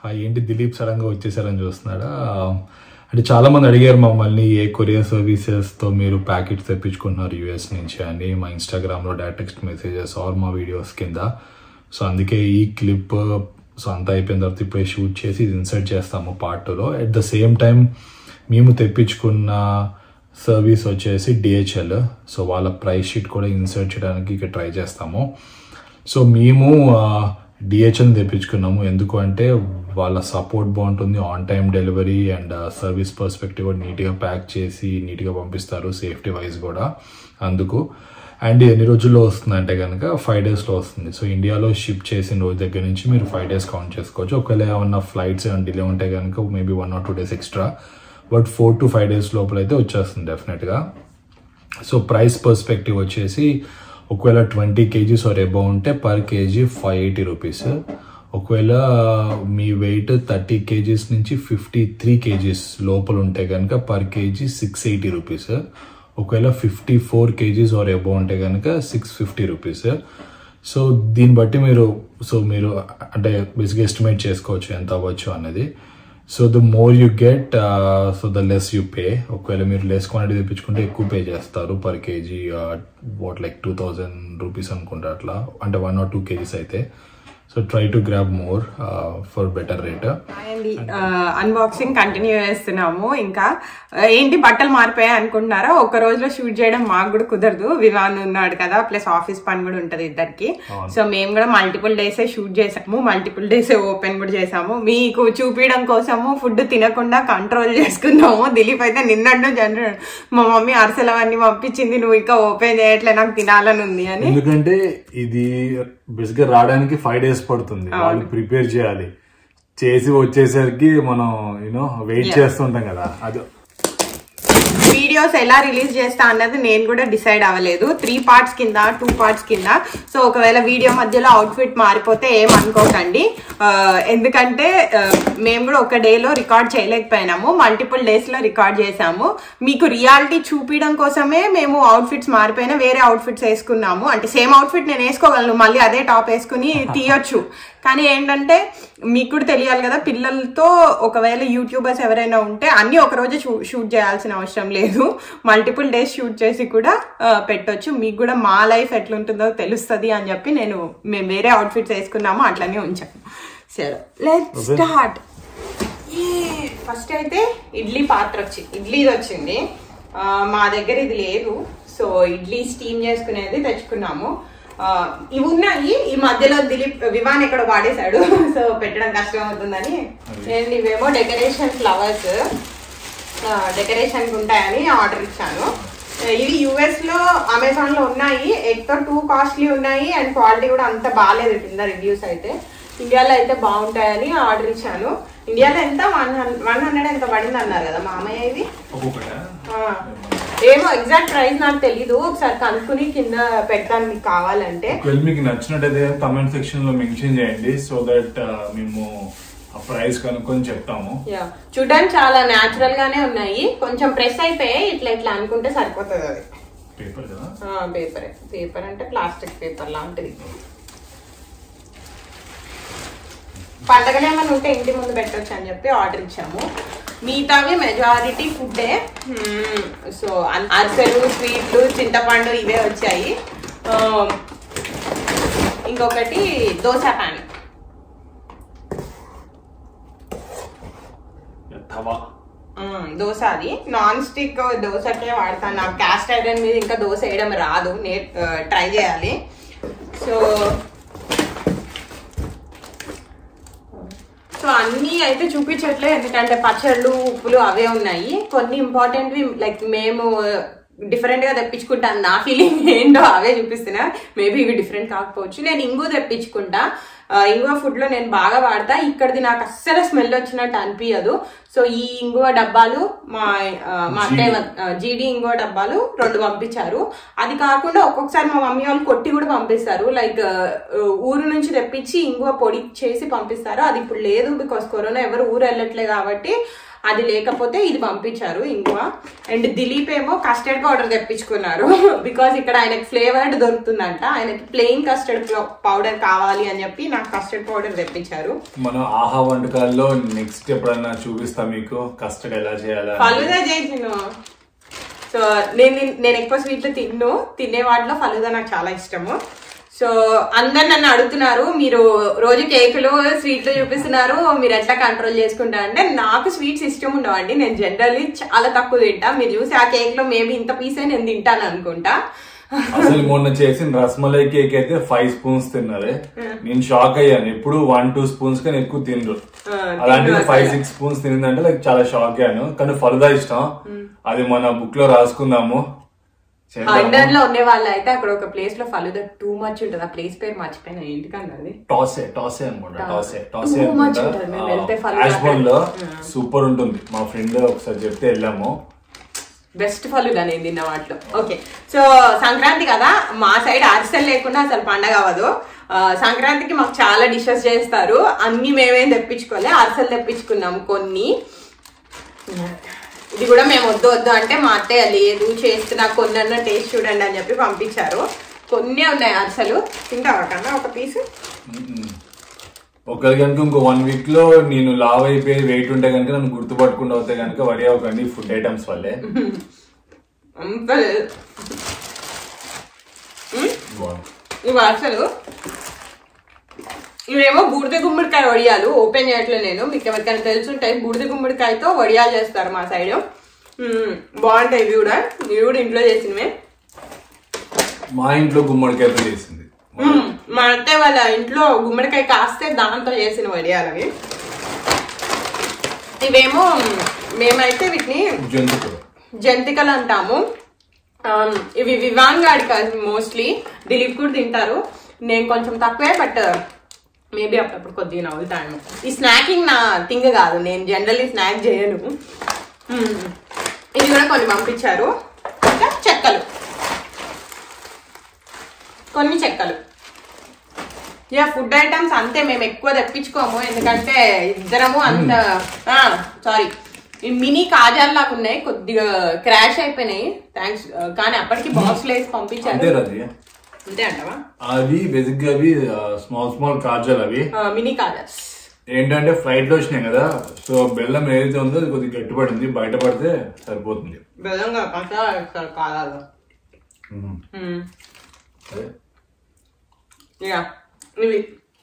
ఆ, ఏంటి దిలీప్ సడన్గా వచ్చేసారని చూస్తున్నాడా అంటే చాలా మంది అడిగారు మమ్మల్ని ఏ కొరియర్ సర్వీసెస్ తో మీరు ప్యాకెట్స్ తెప్పించుకుంటున్నారు యూఎస్ నుంచి అని మా ఇన్స్టాగ్రామ్ లో డైరెక్ట్ మెసేజెస్ ఆర్ మా వీడియోస్ కింద సో అందుకే ఈ క్లిప్ సో అంతా అయిపోయిన తర్వాత ఇప్పుడే షూట్ చేసి ఇన్సర్ట్ చేస్తాము పార్ట్ టూలో అట్ ద సేమ్ టైం మేము తెప్పించుకున్న సర్వీస్ వచ్చేసి డిహెచ్ఎల్ సో వాళ్ళ ప్రైస్ షీట్ కూడా ఇన్సర్ట్ చేయడానికి ఇక ట్రై చేస్తాము సో మేము డిహెచ్ఎల్ తెప్పించుకున్నాము ఎందుకు అంటే వాళ్ళ సపోర్ట్ బాగుంటుంది on time delivery and service perspective కూడా నీట్గా ప్యాక్ చేసి నీట్గా పంపిస్తారు సేఫ్టీ వైజ్ కూడా అందుకు అండ్ ఎన్ని రోజుల్లో వస్తుందంటే కనుక ఫైవ్ డేస్లో వస్తుంది సో ఇండియాలో షిప్ చేసిన రోజు దగ్గర నుంచి మీరు ఫైవ్ డేస్ కౌంట్ చేసుకోవచ్చు ఒకవేళ ఏమన్నా ఫ్లైట్స్ ఏమైనా డిలే ఉంటే కనుక maybe one or two days extra but four to five days లోపల అయితే వచ్చేస్తుంది డెఫినెట్గా సో ప్రైస్ పర్స్పెక్టివ్ వచ్చేసి ఒకవేళ ట్వంటీ కేజీస్ ఆర్ ఎబో ఉంటే per kg five eighty rupees ఒకవేళ మీ వెయిట్ థర్టీ కేజీస్ నుంచి ఫిఫ్టీ త్రీ కేజీస్ లోపల ఉంటే కనుక per kg six eighty rupees ఒకవేళ fifty four kgs or above ఉంటే కనుక సిక్స్ ఫిఫ్టీ రూపీస్ సో దీన్ని బట్టి మీరు సో మీరు అంటే బేసిక్గా ఎస్టిమేట్ చేసుకోవచ్చు ఎంత అవ్వచ్చు అనేది so the more you get so the less you pay ఒకవేళ మీరు లెస్ క్వాంటిటీ తెప్పించుకుంటే ఎక్కువ పే చేస్తారు per kg what like two thousand rupees అనుకుంటా అట్లా అంటే వన్ ఆర్ టూ కేజీస్ అయితే so try to grab more for better rate అండి అన్బాక్సింగ్ కంటిన్యూ చేస్తున్నాము ఇంకా ఆ, ఏంటి బట్టలు మారిపోయాయి అనుకుంటున్నారా ఒక రోజులో షూట్ చేయడం మాకు కూడా కుదరదు వివాన్ ఉన్నాడు కదా ప్లస్ ఆఫీస్ పని కూడా ఉంటది ఇద్దరికి సో మేము కూడా మల్టిపుల్ డేస్ షూట్ చేసాము మల్టిపుల్ డేస్ ఓపెన్ కూడా చేసాము మీకు చూపించడం కోసము ఫుడ్ తినకుండా కంట్రోల్ చేసుకున్నాము దిలీప్ అయితే నిన్నట్టు జనరల్ మా మమ్మీ అరసలు అవన్నీ పంపించింది నువ్వు ఇంకా ఓపెన్ చేయట్లే నాకు తినాలని ఉంది అని ఎందుకంటే ఇది బేసిక్ గా రావడానికి ఫైవ్ డేస్ పడుతుంది వాళ్ళు ప్రిపేర్ చేయాలి చేసి వచ్చేసరికి మనం యూనో వెయిట్ చేస్తుంటాం కదా అది వీడియోస్ ఎలా రిలీజ్ చేస్తా అన్నది నేను కూడా డిసైడ్ అవ్వలేదు త్రీ పార్ట్స్ కింద టూ పార్ట్స్ కింద సో ఒకవేళ వీడియో మధ్యలో అవుట్ఫిట్ మారిపోతే ఏం అనుకోకండి ఆ, ఎందుకంటే ఆ, మేము కూడా ఒక డేలో రికార్డ్ చేయలేకపోయినాము మల్టిపుల్ డేస్ లో రికార్డ్ చేసాము మీకు రియాలిటీ చూపించడం కోసమే మేము అవుట్ఫిట్స్ మారిపోయినా వేరే అవుట్ఫిట్స్ వేసుకున్నాము అంటే సేమ్ అవుట్ఫిట్ నేను వేసుకోగలను మళ్ళీ అదే టాప్ వేసుకుని తీయొచ్చు కానీ ఏంటంటే మీకు కూడా తెలియాలి కదా పిల్లలతో ఒకవేళ యూట్యూబర్స్ ఎవరైనా ఉంటే అన్ని ఒక రోజే షూ షూట్ చేయాల్సిన అవసరం లేదు మల్టిపుల్ డేస్ షూట్ చేసి కూడా ఆ, పెట్టొచ్చు మీకు కూడా మా లైఫ్ ఎట్లుంటుందో తెలుస్తుంది అని చెప్పి నేను మేము వేరే అవుట్ఫిట్స్ వేసుకున్నాము అట్లనే ఉంచాను సరే లెట్ స్టార్ట్ ఫస్ట్ అయితే ఇడ్లీ పాత్ర వచ్చింది ఇడ్లీది వచ్చింది ఆ, మా దగ్గర ఇది లేదు సో ఇడ్లీ స్టీమ్ చేసుకునేది తెచ్చుకున్నాము ఆ, ఇవి ఉన్నాయి ఈ మధ్యలో దిలీప్ వివాన్ ఎక్కడ వాడేశాడు సో పెట్టడం కష్టం అవుతుందని నేను ఇవేమో డెకరేషన్ ఫ్లవర్స్ డెకరేషన్ ఉంటాయని ఆర్డర్ ఇచ్చాను ఇవి యుఎస్ లో అమెజాన్ లో ఉన్నాయి ఎక్కువ టూ కాస్ట్లీ ఉన్నాయి అండ్ క్వాలిటీ కూడా అంత బాగాలేదు కింద రివ్యూస్ అయితే ఇండియాలో అయితే బాగుంటాయని ఆర్డర్ ఇచ్చాను ఇండియాలో ఎంత వన్ వన్ హండ్రెడ్ ఎంత పడింది అన్నారు కదా మామయ్య ఇది ఆ, ఏమో ఎగ్జాక్ట్ ప్రైస్ నాకు తెలీదు ఒకసారి కనుక్కుని కింద పెడతాను మీకు కావాలంటే ఒకవేళ మీకు నచ్చినట్టయితే కమెంట్ సెక్షన్ లో మెన్షన్ చేయండి సో దట్ మేము ఆ ప్రైస్ కనుక్కొని చెప్తాము యా చూడడానికి చాలా న్యాచురల్ గానే ఉన్నాయి కొంచెం ప్రెస్ అయిపోయాయి ఇట్లా ఇట్లా అనుకుంటే సరిపోతుంది అది పేపర్ కదా పేపర్ పేపర్ అంటే ప్లాస్టిక్ పేపర్ లాంటిది పండగలు ఏమైనా ఉంటే ఇంటి ముందు పెట్టొచ్చు అని చెప్పి ఆర్డర్ ఇచ్చాము మిగతావి మెజారిటీ ఫుడ్డే సో అరిసెలు స్వీట్లు చింతపండు ఇవే వచ్చాయి ఆ, ఇంకొకటి దోశ ప్యాన్ తవా మ్మ్, దోశ అది నాన్ స్టిక్ దోశకే వాడతాను నాకు క్యాస్ట్ ఐరన్ మీద ఇంకా దోశ వేయడం రాదు నే ట్రై చేయాలి సో సో అన్నీ అయితే చూపించట్లే ఎందుకంటే పచ్చళ్ళు ఉప్పులు అవే ఉన్నాయి కొన్ని ఇంపార్టెంట్వి లైక్ మేము డిఫరెంట్ గా తెప్పించుకుంటాను నా ఫీలింగ్ ఏంటో అవే చూపిస్తున్నా మేబీ ఇవి డిఫరెంట్ కాకపోవచ్చు నేను ఇంగు తెప్పించుకుంటా ఆ, ఇంగువ ఫుడ్ లో నేను బాగా వాడతా ఇక్కడిది నాకు అస్సలు స్మెల్ వచ్చినట్టు అనిపించదు సో ఈ ఇంగువ డబ్బాలు మా ఆ, మా అత్తయ్య జీడి ఇంగువ డబ్బాలు రెండు పంపించారు అది కాకుండా ఒక్కొక్కసారి మా మమ్మీ వాళ్ళు కొట్టి కూడా పంపిస్తారు లైక్ ఊరు నుంచి తెప్పించి ఇంగువ పొడి చేసి పంపిస్తారు అది ఇప్పుడు లేదు బికాస్ కరోనా ఎవరు ఊరు వెళ్ళట్లే కాబట్టి అది లేకపోతే ఇది పంపించారు ఇంగువ అండ్ దిలీప్ ఏమో కస్టర్డ్ పౌడర్ తెప్పించుకున్నారు బికాస్ ఇక్కడ ఆయనకి ఫ్లేవర్డ్ దొరుకుతుందంట ఆయనకి ప్లెయిన్ కస్టర్డ్ పౌడర్ కావాలి అని చెప్పి నాకు కస్టర్డ్ పౌడర్ తెప్పించారు మనం ఆహా వంటకాల్లో నెక్స్ట్ ఎప్పుడన్నా చూపిస్తా మీకు కస్టర్డ్ ఎలా చేయాలా ఫలుదా చేసిన సో నేను నేను ఎక్కువ స్వీట్లు తిన్ను తినే వాటిలో ఫలుదా నాకు చాలా ఇష్టము సో అందరు నన్ను అడుగుతున్నారు మీరు రోజు కేకులు స్వీట్లు చూపిస్తున్నారు మీరు ఎట్లా కంట్రోల్ చేసుకుంటారు అంటే నాకు స్వీట్స్ ఇష్టం ఉండవండి నేను జనరల్లీ చాలా తక్కువ తింటా మీరు చూసి ఆ కేక్ లో మేబీ ఇంత పీసే నేను తింటాను అనుకుంటా అసలు మొన్న చేసిన రసమలై కేక్ అయితే ఫైవ్ స్పూన్స్ తిన్నారే నేను షాక్ అయ్యాను ఎప్పుడు వన్ టూ స్పూన్స్ కానీ ఎక్కువ తినరు ఆ, అలాంటిది తిన్ను ఫైవ్ అసలు. సిక్స్ స్పూన్స్ తినిందంటే లైక్ చాలా షాక్ అయ్యాను కానీ ఫలుదా ఇష్టం అది మన బుక్ లో రాసుకుందాము చేద్దాము. లండన్ లో ఉండే వాళ్ళు అయితే అక్కడ ఒక ప్లేస్ లో ఫలుదా టూ మచ్ ఉంటుంది ఆ ప్లేస్ పేరు మర్చిపోయినా ఏంటికన్నా అది టాసే టాసే అనుకుంటా టాసే టాసే Too much ఉంటుంది. మేము వెళ్తే ఫలుదా యాష్బోన్ లో సూపర్ ఉంటుంది మా ఫ్రెండ్ ఒకసారి చెప్తే వెళ్ళాము బెస్ట్ ఫలుదా నేను తిన్న వాటిలో ఓకే సో సంక్రాంతి కదా మా సైడ్ అరిసెలు లేకుండా అసలు పండగ అవ్వదు ఆ, సంక్రాంతికి మాకు చాలా డిషెస్ చేస్తారు అన్ని మేమేం తెప్పించుకోలే అరిసెలు తెప్పించుకున్నాము కొన్ని ఇది కూడా మేము వద్దు వద్దు అంటే మా అత్తయ్య లేదు చేస్తున్నా కొన్ని అన్న టేస్ట్ చూడండి అని చెప్పి పంపించారు కొన్ని ఉన్నాయి అరిసెలు తింటావా కన్నా ఒక పీస్ ఒకరి కనుక ఇంకో వన్ వీక్ లో నేను లావ్ అయిపోయి వెయిట్ ఉంటే కనుక నన్ను గుర్తుపట్టకుండా అవుతే కనుక వడి అవ్వకండి ఫుడ్ ఐటమ్స్ వల్లే అంత లేదు. ఉమ్, బాగుంది. ఇవి అసలు ఇవేమో బూడిద గుమ్మడికాయ వడియాలు ఓపెన్ చేయట్లేదు నేను మీకు ఎవరికైనా తెలుసుంటాయి బూడిద గుమ్మడికాయతో వడియాలు చేస్తారు మా సైడ్ మ్మ్, బాగుంటాయి ఇవి కూడా ఇవి కూడా ఇంట్లో చేసినవే మా ఇంట్లో గుమ్మడికాయతో చేసింది మ్మ్, మా అత్తయ్య వాళ్ళ ఇంట్లో గుమ్మడికాయ కాస్తే దాంతో చేసిన వడియాలు అవి ఇవేమో మేమైతే వీటిని జంతుకులు జంతికలు అంటాము ఆమ్, ఇవి వివాంగ్ గాడి కాదు మోస్ట్లీ దిలీప్ కూడా తింటారు నేను కొంచెం తక్కువే బట్ మేబీ అప్పుడప్పుడు కొద్దిగా నవ్వుతాను ఈ స్నాకింగ్ నా థింగ్ కాదు నేను జనరల్లీ స్నాక్ చేయను మ్మ్. ఇది కూడా కొన్ని పంపించారు ఇంకా చెక్కలు కొన్ని చెక్కలు యా ఫుడ్ ఐటమ్స్ అంతే మేము ఎక్కువ తెప్పించుకోము ఎందుకంటే ఇద్దరము అంత సారీ ఈ మినీ కాజాలు లాగా ఉన్నాయి కొద్దిగా క్రాష్ అయిపోయినాయి థ్యాంక్స్ కానీ అప్పటికి బాక్స్ వేసి అంతే పంపించారు రది అంతే అంటవా అవి బేసిక్ గా అవి స్మాల్ స్మాల్ కాజాలు అవి మినీ కాజాస్ ఏంటంటే ఫ్లైట్ లో వచ్చినాయి కదా సో బెల్లం ఏదైతే ఉందో అది కొద్దిగా గట్టిపడింది బయట పడితే సరిపోతుంది బెల్లంగా పంచదార కాలాలు మ్మ్. అదే యా ఇవి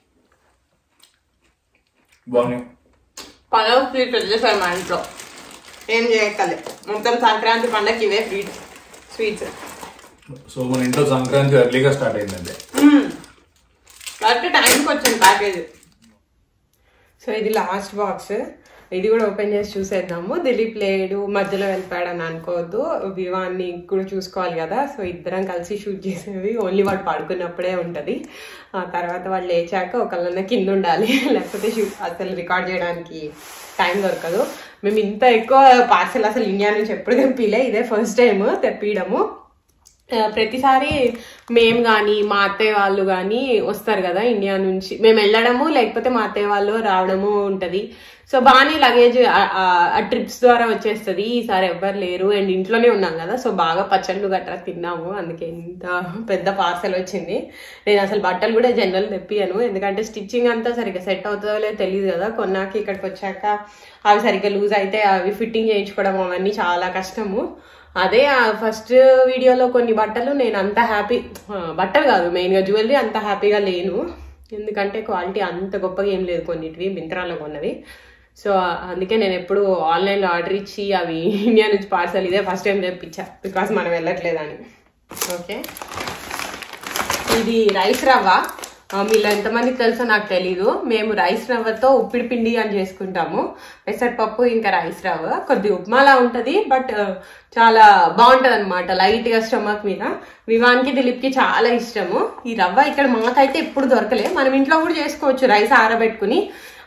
బాగున్నాయి పదవ స్వీట్ వచ్చేసారు మా ఇంట్లో ఏం చేయక్కలే మొత్తం సంక్రాంతి పండగకి ఇవే స్వీట్ స్వీట్స్ సో మన ఇంట్లో సంక్రాంతి ఎర్లీగా స్టార్ట్ అయిందండి కరెక్ట్ టైంకి వచ్చింది ప్యాకేజ్ సో ఇది లాస్ట్ బాక్స్ ఇది కూడా ఓపెన్ చేసి చూసేద్దాము దిలీప్ లేడు మధ్యలో వెళ్ళిపోయాడు అని అనుకోవద్దు వివాన్ని కూడా చూసుకోవాలి కదా సో ఇద్దరం కలిసి షూట్ చేసేవి ఓన్లీ వాడు పడుకున్నప్పుడే ఉంటుంది ఆ తర్వాత వాళ్ళు లేచాక ఒకళ్ళన్న కింద ఉండాలి లేకపోతే షూట్ అసలు రికార్డ్ చేయడానికి టైం దొరకదు మేము ఇంత ఎక్కువ పార్సల్ అసలు ఇండియా నుంచి ఎప్పుడు తెప్పిలే ఇదే ఫస్ట్ టైం తెప్పియడము ఆ, ప్రతిసారి మేము కానీ మా అత్తయ్య వాళ్ళు కానీ వస్తారు కదా ఇండియా నుంచి మేము వెళ్ళడము లేకపోతే మా అత్తయ్య వాళ్ళు రావడము ఉంటుంది సో బాగానే లగేజ్ ఆ ట్రిప్స్ ద్వారా వచ్చేస్తుంది ఈసారి ఎవ్వరు లేరు అండ్ ఇంట్లోనే ఉన్నాం కదా సో బాగా పచ్చళ్ళు గట్రా తిన్నాము అందుకే ఇంత పెద్ద పార్సల్ వచ్చింది నేను అసలు బట్టలు కూడా జనరల్ తెప్పియను ఎందుకంటే స్టిచ్చింగ్ అంతా సరిగ్గా సెట్ అవుతుందో లేదో తెలియదు కదా కొన్నాక ఇక్కడికి వచ్చాక అవి సరిగ్గా లూజ్ అయితే అవి ఫిట్టింగ్ చేయించుకోవడం అవన్నీ చాలా కష్టము అదే ఫస్ట్ వీడియోలో కొన్ని బట్టలు నేను అంత హ్యాపీ బట్టలు కాదు మెయిన్గా జ్యువెలరీ అంత హ్యాపీగా లేను ఎందుకంటే క్వాలిటీ అంత గొప్పగా ఏం లేదు కొన్నిటివి మింత్రాలో కొన్నవి సో అందుకే నేను ఎప్పుడు ఆన్లైన్లో ఆర్డర్ ఇచ్చి అవి ఇండియా నుంచి పార్సల్ ఇదే ఫస్ట్ టైం తెప్పించా బికాస్ మనం వెళ్ళట్లేదని ఓకే ఇది రైస్ రవ్వ ఆ, మీలో ఎంతమందికి తెలుసో నాకు తెలీదు మేము రైస్ రవ్వతో ఉప్పిడి పిండి అని చేసుకుంటాము పెసరపప్పు ఇంకా రైస్ రవ్వ కొద్ది ఉప్మాలా ఉంటుంది బట్ చాలా బాగుంటది అనమాట లైట్ గా స్టమక్ మీద వివాన్కి దిలీప్కి చాలా ఇష్టము ఈ రవ్వ ఇక్కడ మాకైతే ఎప్పుడు దొరకలే మనం ఇంట్లో కూడా చేసుకోవచ్చు రైస్ ఆరబెట్టుకుని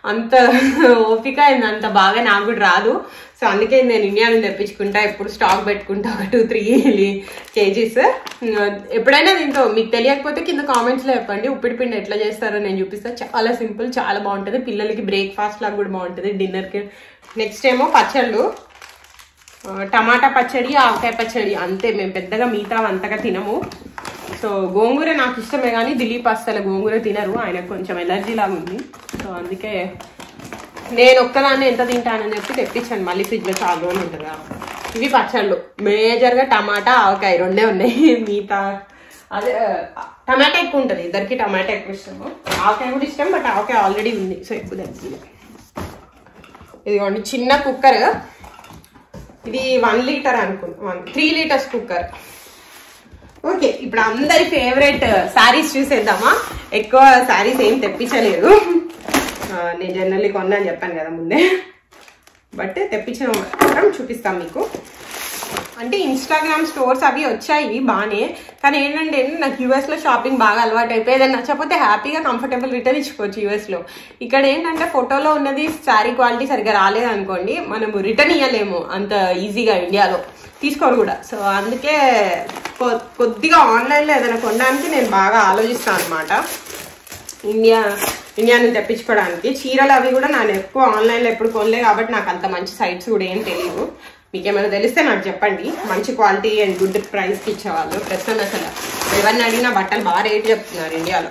అంత ఓపిక అండ్ అంత బాగా నాకు కూడా రాదు సో అందుకే నేను ఇండియా నుంచి తెప్పించుకుంటా ఎప్పుడు స్టాక్ పెట్టుకుంటా ఒక టూ త్రీ కేజీస్ ఎప్పుడైనా దీంతో మీకు తెలియకపోతే కింద కామెంట్స్లో చెప్పండి ఉప్పిడి పిండి ఎట్లా చేస్తారో నేను చూపిస్తాను చాలా సింపుల్ చాలా బాగుంటుంది పిల్లలకి బ్రేక్ఫాస్ట్ లాగా కూడా బాగుంటుంది డిన్నర్కి నెక్స్ట్ ఏమో పచ్చళ్ళు ఆ, టమాటా పచ్చడి ఆవకాయ పచ్చడి అంతే మేము పెద్దగా మిగతా అంతగా తినము సో గోంగూర నాకు ఇష్టమే కానీ దిలీప్ అస్సలు గోంగూర తినరు ఆయనకు కొంచెం ఎలర్జీ లాగా ఉంది సో అందుకే నేను ఒక్కదాన్ని ఎంత తింటానని చెప్పి తెప్పించాను మళ్ళీ ఫ్రిడ్జ్లో చాలా రోజులు ఉంటుందా ఇవి పచ్చళ్ళు మేజర్గా టమాటా ఆవకాయ రెండే ఉన్నాయి మిగతా అదే ఆ, టమాటా ఎక్కువ ఉంటుంది ఇద్దరికి టమాటా ఎక్కువ ఇష్టము ఆవకాయ కూడా ఇష్టం బట్ ఆవకాయ ఆల్రెడీ ఉంది సో ఎక్కువ తెచ్చింది ఇదిగోండి చిన్న కుక్కర్ ఇది వన్ లీటర్ అనుకుంటా one three litres cooker okay ఇప్పుడు అందరి ఫేవరెట్ శారీస్ చూసేద్దామా ఎక్కువ శారీస్ ఏం తెప్పించలేదు ఆ, నేను జనరల్లీ కొన్నా అని చెప్పాను కదా ముందే బట్ తెప్పించిన మాత్రం చూపిస్తాం మీకు అంటే ఇన్స్టాగ్రామ్ స్టోర్స్ అవి వచ్చాయి బాగానే కానీ ఏంటంటే నాకు యూఎస్ లో షాపింగ్ బాగా అలవాటు అయిపోయి ఏదైనా నచ్చకపోతే హ్యాపీగా కంఫర్టబుల్ రిటర్న్ ఇచ్చుకోవచ్చు యూఎస్ లో ఇక్కడ ఏంటంటే ఫోటోలో ఉన్నది శారీ క్వాలిటీ సరిగ్గా రాలేదు అనుకోండి మనము రిటర్న్ ఇవ్వలేము అంత ఈజీగా ఇండియాలో తీసుకోరు కూడా సో అందుకే కొ- కొద్దిగా ఆన్లైన్లో ఏదైనా కొనడానికి నేను బాగా ఆలోచిస్తాను అనమాట ఇండియా ఇండియా నుంచి తెప్పించుకోవడానికి చీరలు అవి కూడా నేను ఎక్కువ ఆన్లైన్లో ఎప్పుడు కొనలే కాబట్టి నాకు అంత మంచి సైట్స్ కూడా ఏం తెలియదు మీకు ఏమైనా తెలిస్తే నాకు చెప్పండి మంచి క్వాలిటీ అండ్ గుడ్ ప్రైస్కి ఇచ్చేవాళ్ళు ప్రస్తుతం అసలు ఎవరిని అడిగినా బట్టలు బాగా రేట్ చెప్తున్నారు ఇండియాలో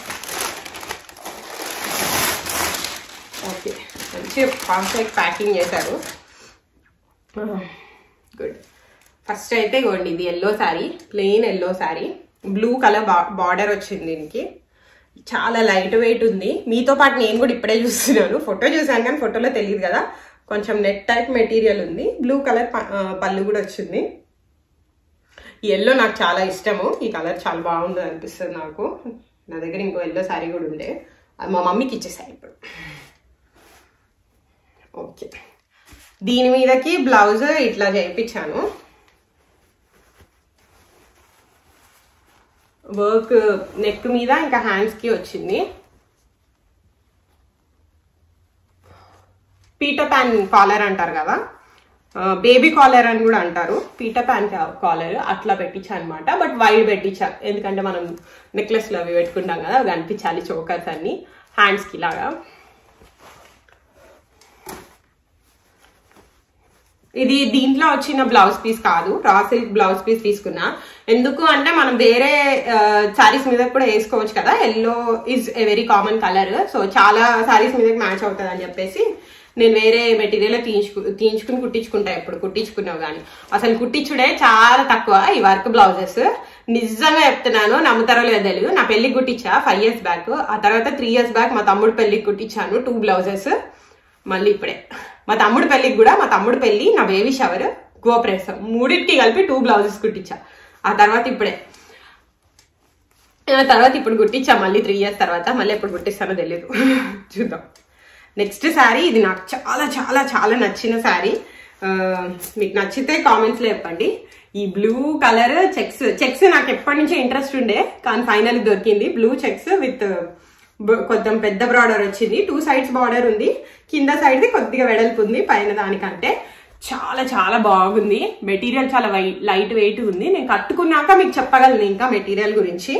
ఓకే మంచి పర్ఫెక్ట్ ప్యాకింగ్ చేశారు గుడ్ ఫస్ట్ అయితే ఇవ్వండి ఇది yellow saree plain yellow saree blue colour border వచ్చింది దీనికి చాలా లైట్ వెయిట్ ఉంది మీతో పాటు నేను కూడా ఇప్పుడే చూస్తున్నాను ఫోటో చూసాను కానీ ఫోటోలో తెలియదు కదా కొంచెం నెట్ టైప్ మెటీరియల్ ఉంది బ్లూ కలర్ పళ్ళు కూడా వచ్చింది ఈ ఎల్లో నాకు చాలా ఇష్టము ఈ కలర్ చాలా బాగుంది అనిపిస్తుంది నాకు నా దగ్గర ఇంకో ఎల్లో శారీ కూడా ఉండే అది మా మమ్మీకి ఇచ్చేసాయి ఇప్పుడు ఓకే దీని మీదకి బ్లౌజ్ ఇట్లా చేయించాను వర్క్ నెక్ మీద ఇంకా హ్యాండ్స్ కి వచ్చింది పీటర్ ప్యాన్ కాలర్ అంటారు కదా బేబీ కాలర్ అని కూడా అంటారు పీటర్ ప్యాన్ కాలర్ అట్లా పెట్టించా అనమాట బట్ వైడ్ పెట్టించా ఎందుకంటే మనం నెక్లెస్లు అవి పెట్టుకుంటాం కదా అవి కనిపించాలి చోకర్స్ అన్ని హ్యాండ్స్ కి లాగా ఇది దీంట్లో వచ్చిన బ్లౌజ్ పీస్ కాదు రా సిల్క్ బ్లౌజ్ పీస్ తీసుకున్నా ఎందుకు అంటే మనం వేరే శారీస్ మీద కూడా వేసుకోవచ్చు కదా yellow is a very common colour so చాలా శారీస్ మీద మ్యాచ్ అవుతుంది అని చెప్పేసి నేను వేరే మెటీరియల్ తీయించుకు తీయించుకుని కుట్టించుకుంటా ఎప్పుడు కుట్టించుకున్నావు కానీ అసలు కుట్టించుడే చాలా తక్కువ ఈ వర్క్ బ్లౌజెస్ నిజంగా చెప్తున్నాను నమ్ముతారో లేదో తెలియదు నా పెళ్లికి కుట్టించా ఫైవ్ ఇయర్స్ బ్యాక్ ఆ తర్వాత త్రీ ఇయర్స్ బ్యాక్ మా తమ్ముడు పెళ్లికి కుట్టించాను టూ బ్లౌజెస్ మళ్ళీ ఇప్పుడే మా తమ్ముడు పెళ్ళికి కూడా మా తమ్ముడు పెళ్లి నా బేబీ షవర్ గోప్రేసం మూడింటికి కలిపి టూ బ్లౌజెస్ కుట్టించా ఆ తర్వాత ఇప్పుడే ఆ తర్వాత ఇప్పుడు కుట్టించా మళ్ళీ త్రీ ఇయర్స్ తర్వాత మళ్ళీ ఎప్పుడు కుట్టిస్తానో తెలియదు చూద్దాం నెక్స్ట్ శారీ ఇది నాకు చాలా చాలా చాలా నచ్చిన శారీ మీకు నచ్చితే కామెంట్స్లో చెప్పండి ఈ బ్లూ కలర్ చెక్స్ చెక్స్ నాకు ఎప్పటి నుంచో ఇంట్రెస్ట్ ఉండే కానీ ఫైనల్ దొరికింది బ్లూ చెక్స్ విత్ కొంచెం పెద్ద బార్డర్ వచ్చింది టూ సైడ్స్ బార్డర్ ఉంది కింద సైడ్ది కొద్దిగా వెడల్పు ఉంది పైన దానికంటే చాలా చాలా బాగుంది మెటీరియల్ చాలా వై లైట్ వెయిట్ ఉంది నేను కట్టుకున్నాక మీకు చెప్పగలను ఇంకా మెటీరియల్ గురించి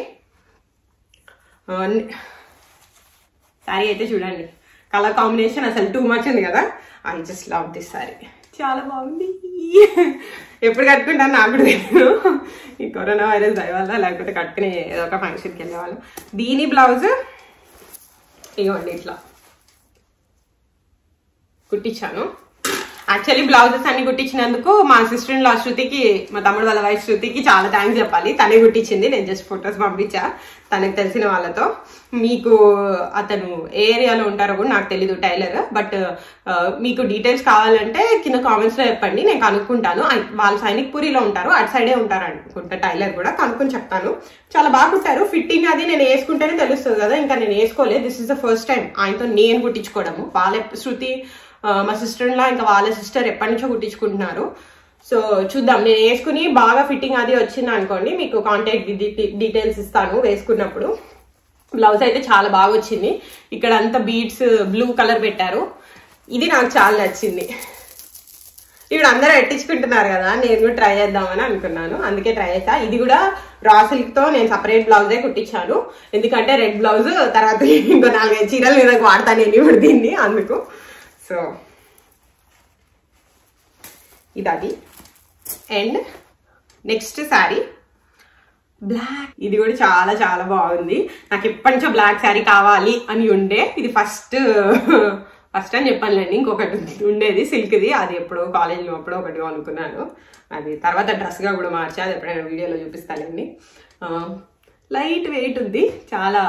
శారీ అయితే చూడండి కలర్ కాంబినేషన్ అసలు టూ మచ్ ఉంది కదా I just love this saree చాలా బాగుంది ఎప్పుడు కట్టుకుంటాను నాకు కూడా తెలియదు ఈ కరోనా వైరస్ దయ వల్ల లేకపోతే కట్టుకునే ఏదో ఒక ఫంక్షన్కి వెళ్ళేవాళ్ళు దీని బ్లౌజ్ ఇవ్వండి ఇట్లా కుట్టించాను యాక్చువల్లీ బ్లౌజెస్ అన్ని కుట్టించినందుకు మా సిస్టర్ ఇన్ లా శృతికి మా తమ్ముడు వాళ్ళ వైఫ్ శృతికి చాలా థ్యాంక్స్ చెప్పాలి తనే కుట్టించింది నేను జస్ట్ ఫొటోస్ పంపించా తనకు తెలిసిన వాళ్ళతో మీకు అతను ఏ ఏరియాలో ఉంటారో కూడా నాకు తెలీదు టైలర్ బట్ మీకు డీటెయిల్స్ కావాలంటే కింద కామెంట్స్ లో చెప్పండి నేను కనుక్కుంటాను ఐ- వాళ్ళు సైనిక్ పూరిలో ఉంటారు అటు సైడే ఉంటారు అనుకుంటా టైలర్ కూడా కనుక్కొని చెప్తాను చాలా బాగా కుట్టారు ఫిట్టింగ్ అది నేను వేసుకుంటేనే తెలుస్తుంది కదా ఇంకా నేను వేసుకోలేదు this is the first time ఆయనతో నేను కుట్టించుకోవడము వాళ్ళ శృతి ఆ, మా సిస్టర్ లా ఇంకా వాళ్ళ సిస్టర్ ఎప్పటి నుంచో కుట్టించుకుంటున్నారు సో చూద్దాం నేను వేసుకుని బాగా ఫిట్టింగ్ అది వచ్చింది అనుకోండి మీకు కాంటాక్ట్ డీటెయిల్స్ ఇస్తాను వేసుకున్నప్పుడు బ్లౌజ్ అయితే చాలా బాగా వచ్చింది ఇక్కడ అంతా బీడ్స్ బ్లూ కలర్ పెట్టారు ఇది నాకు చాలా నచ్చింది ఇప్పుడు అందరూ ఎట్టించుకుంటున్నారు కదా నేను కూడా ట్రై చేద్దామని అనుకున్నాను అందుకే ట్రై చేసా ఇది కూడా రా సిల్క్ తో నేను సపరేట్ బ్లౌజే కుట్టించాను ఎందుకంటే రెడ్ బ్లౌజ్ తర్వాత ఇంకో నాలుగైదు చీరల మీద వాడతాను నేను ఇప్పుడు దీన్ని అందుకు సో ఇది అది అండ్ నెక్స్ట్ శారీ బ్లాక్ ఇది కూడా చాలా చాలా బాగుంది నాకు ఎప్పటి నుంచో బ్లాక్ శారీ కావాలి అని ఉండే ఇది ఫస్ట్ ఫస్ట్ అని చెప్పానులేండి ఇంకొకటి ఉంది- ఉండేది సిల్క్ది అది ఎప్పుడో కాలేజీలో ఎప్పుడో ఒకటి అనుకున్నాను అది తర్వాత డ్రెస్గా కూడా మార్చా అది ఎప్పుడైనా వీడియోలో చూపిస్తానండి లైట్ వెయిట్ ఉంది చాలా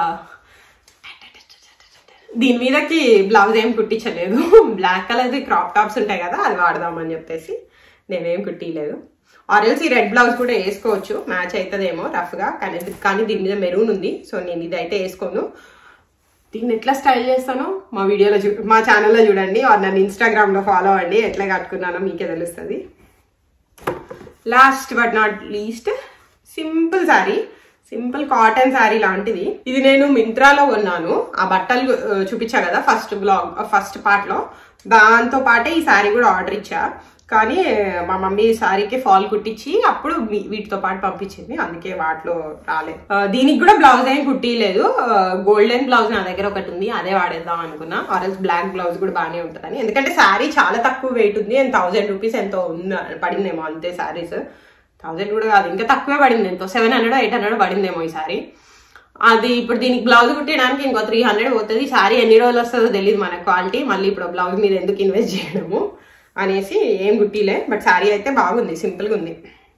దీని మీదకి బ్లౌజ్ ఏం కుట్టించలేదు బ్లాక్ కలర్ది క్రాప్ టాప్స్ ఉంటాయి కదా అది వాడదామని చెప్పేసి నేనేం కుట్టియలేదు ఆరెల్స్ ఈ రెడ్ బ్లౌజ్ కూడా వేసుకోవచ్చు మ్యాచ్ అవుతుందేమో రఫ్గా కానీ కానీ దీని మీద మెరూన్ ఉంది సో నేను ఇది అయితే వేసుకోను దీన్ని ఎట్లా స్టైల్ చేస్తానో మా వీడియోలో చూ మా ఛానల్లో చూడండి ఆర్ నన్ను ఇన్స్టాగ్రామ్లో ఫాలో అవ్వండి ఎట్లా కట్టుకున్నానో మీకే తెలుస్తుంది last but not least simple saree simple cotton saree లాంటిది ఇది నేను మింత్రాలో కొన్నాను ఆ బట్టలు ఆ, చూపించా కదా ఫస్ట్ బ్లాగ్ ఫస్ట్ పార్ట్ లో దాంతో పాటే ఈ శారీ కూడా ఆర్డర్ ఇచ్చా కానీ మా మమ్మీ శారీకి ఫాల్ కుట్టించి అప్పుడు వీ- వీటితో పాటు పంపించింది అందుకే వాటిలో రాలేదు ఆ, దీనికి కూడా బ్లౌజ్ ఏం కుట్టియలేదు గోల్డెన్ బ్లౌజ్ నా దగ్గర ఒకటి ఉంది అదే వాడేద్దాం అనుకున్నా ఆర్ఎల్స్ బ్లాక్ బ్లౌజ్ కూడా బాగానే ఉంటుందని ఎందుకంటే శారీ చాలా తక్కువ వెయిట్ ఉంది అండ్ థౌసండ్ రూపీస్ ఎంతో ఉంది పడిందేమో అంతే శారీస్ థౌసండ్ కూడా కాదు ఇంకా తక్కువే పడింది ఎంతో సెవెన్ హండ్రెడ్ ఎయిట్ హండ్రెడ్ పడిందేమో ఈ సారీ అది ఇప్పుడు దీనికి బ్లౌజ్ కుట్టడానికి ఇంకో త్రీ హండ్రెడ్ పోతుంది సారీ ఎన్ని రోజులు వస్తుందో తెలియదు మన క్వాలిటీ మళ్ళీ ఇప్పుడు బ్లౌజ్ మీద ఎందుకు ఇన్వెస్ట్ చేయడము అనేసి ఏం కుట్టిలే బట్ సారీ అయితే బాగుంది సింపుల్గా ఉంది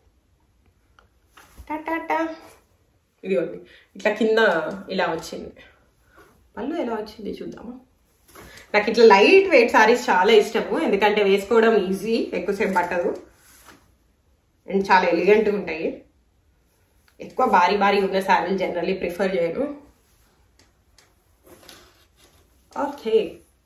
టాటా ఇదిగోండి ఇట్లా కింద ఇలా వచ్చింది పళ్ళు ఎలా వచ్చింది చూద్దాము నాకు ఇట్లా లైట్ వెయిట్ సారీస్ చాలా ఇష్టము ఎందుకంటే వేసుకోవడం ఈజీ ఎక్కువసేపు పట్టదు అండ్ చాలా ఎలిగెంట్గా ఉంటాయి ఎక్కువ భారీ భారీ ఉన్న శారీలు జనరల్లీ ప్రిఫర్ చేయను ఓకే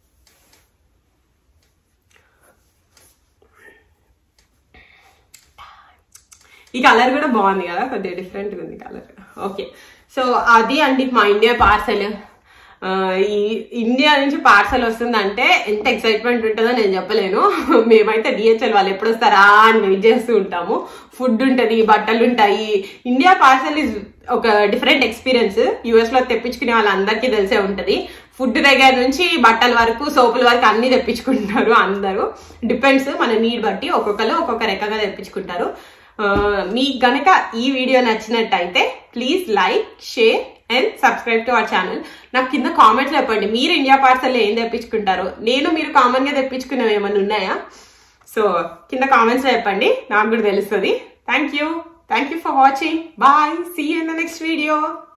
ఈ కలర్ కూడా బాగుంది కదా కొద్దిగా డిఫరెంట్గా ఉంది కలర్ ఓకే సో అది అండి మా ఇండియా పార్సల్ ఈ ఇండియా నుంచి పార్సల్ వస్తుందంటే ఎంత ఎక్సైట్మెంట్ ఉంటుందో నేను చెప్పలేను మేమైతే డిహెచ్ఎల్ వాళ్ళు ఎప్పుడు వస్తారా అని వెయిట్ చేస్తూ ఉంటాము ఫుడ్ ఉంటుంది బట్టలు ఉంటాయి ఇండియా పార్సల్ ఇస్ ఒక డిఫరెంట్ ఎక్స్పీరియన్స్ యుఎస్ లో తెప్పించుకునే వాళ్ళందరికీ తెలిసే ఉంటది ఫుడ్ దగ్గర నుంచి బట్టల వరకు సోపుల వరకు అన్ని తెప్పించుకుంటారు అందరూ డిపెండ్స్ మన నీడ్ బట్టి ఒక్కొక్కరు ఒక్కొక్క రకంగా తెప్పించుకుంటారు ఆ, మీకు గనక ఈ వీడియో నచ్చినట్టయితే please like share and subscribe to our channel నాకు కింద కామెంట్స్ చెప్పండి మీరు ఇండియా పార్సల్ ఏం తెప్పించుకుంటారు నేను మీరు కామన్ గా తెప్పించుకునేవి ఏమైనా ఉన్నాయా సో కింద కామెంట్స్ చెప్పండి నాకు కూడా తెలుస్తుంది thank you thank you for watching bye see in the next video